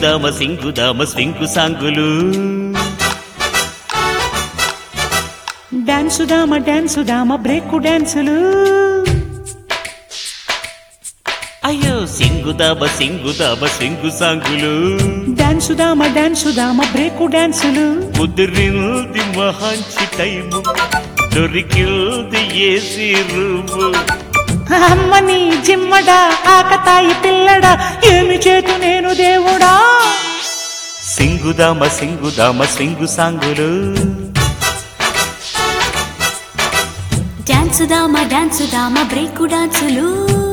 సింగుదామ సింగుదామ స్వింకు సాంగులు డాన్సు దామ డాన్సు దామ బ్రేకు డాన్సులు అయ్యో సింగుదామ సింగుదామ స్వింకు సాంగులు డాన్సు దామ డాన్సు దామ బ్రేకు డాన్సులు కుదిరింది మహాంచి టైము దొరికింది ఏసీ రూము అమ్మని జిమ్మడా ఆకతాయి పిల్లడా ఏమి చేతు నేను దేవుడా సింగుదామ సింగుదామ స్వింగు సాంగులు డాన్సు దామ డాన్సు దామ బ్రేకు డాన్సులు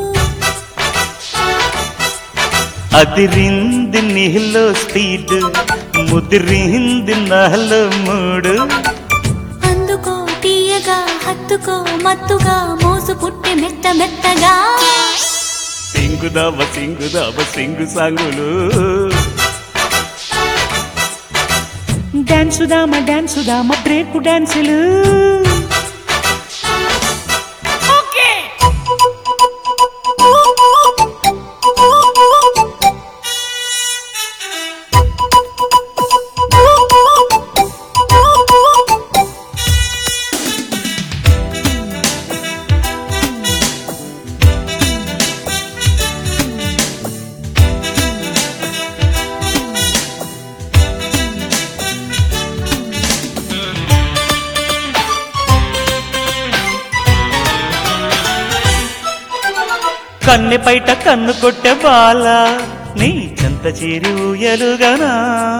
అదిరింది నీలో స్పీడ్ ముదిరింది నాలో మూడు అందుకో తీయగా హత్తుకో మత్తుగా మోసు పుట్టి మెత్త మెత్తగా సింగుదామ సింగుదామ సింగు సాంగులు డాన్సు దామ డాన్సు దామ బ్రేకు డాన్సులు కన్నె పైట కన్ను కొట్టె బాల నీ చెంత చేరి ఊయలుగనా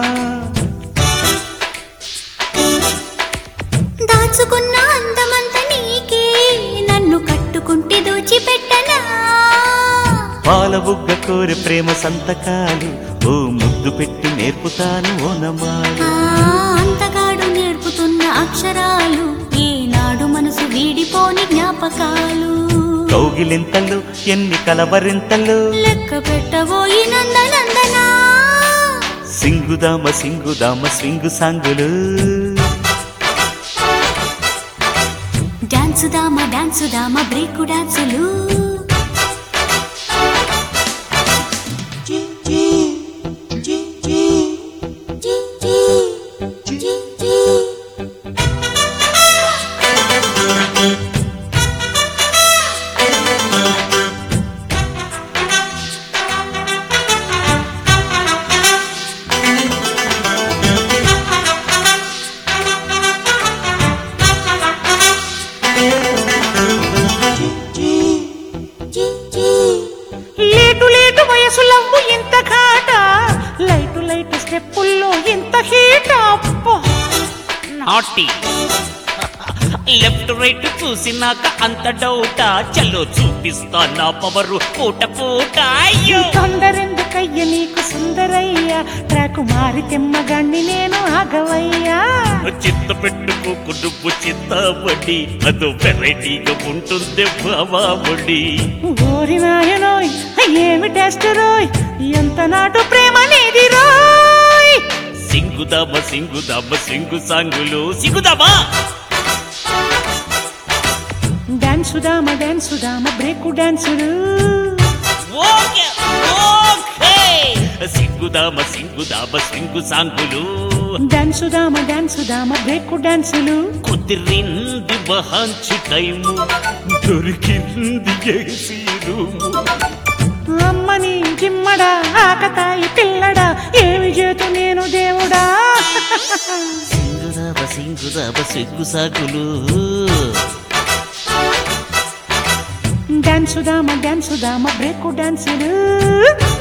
దాచుకున్న అందమంత నీకే నన్ను కట్టుకుంటే దోచిపెట్టనా పాల బుగ్గ కోరి ప్రేమ సంతకాలు ఓ ముద్దు పెట్టి నేర్పుతాను ఓనమాలు ఆ అంతగాడు నేర్పుతున్న అక్షరాలు ఏనాడు మనసు వీడిపోని జ్ఞాపకాలు కౌగిలింతలు ఎన్ని కలవరింతలు లెక్క పెట్టబోయి నందనందనా సింగుదామ సింగుదామ స్వింగు సాంగులు డాన్సు దామ డాన్సు దామ బ్రేకు డాన్సులు లేటు లేటు వయసు లవ్వు ఇంత ఘాట లైటు లైటు స్టెప్పుల్లో ఇంత హీట అబ్బా. నాటి లెఫ్ట్ రైట్ చూసినాక అంత డౌటా చలో చూపిస్తా నా పవరు పూట పూట అయ్యో తొందరెందుకయ్య నీకు సుందరయ్యా ట్రాకు మారి తెమ్మగాన్ని నేను ఆగవయ్యా చిత్త పెట్టుకోకు నువ్వు చిత్తబడి అదో వెరైటీగా ఉంటుంది బాబాబడి ఓరి నాయనోయ్ ఏమి టెస్ట్ రోయ్ ఎంత నాటు ప్రేమ నీది రోయ్ సింగుదామ సింగుదామ సింగు సాంగులు సింగుదామా డాన్సు దామ డాన్సు దామ బ్రేకు డాన్సులు ఓకే ఓకే సింగుదామ సింగుదామ సింగు సాంగులు డాన్సు దామ డాన్సు దామ బ్రేకు డాన్సులు కుదిరింది వహాంచి టైము దొరికింది ఏసీ రూము అమ్మని జిమ్మడా ఆకతాయి పిల్లడా ఏమి చేతు నేను దేవుడా సింగుదామ సింగుదామ సింగు సాగులు డాన్సు దామ డాన్సు దామ బ్రేకు డాన్సులు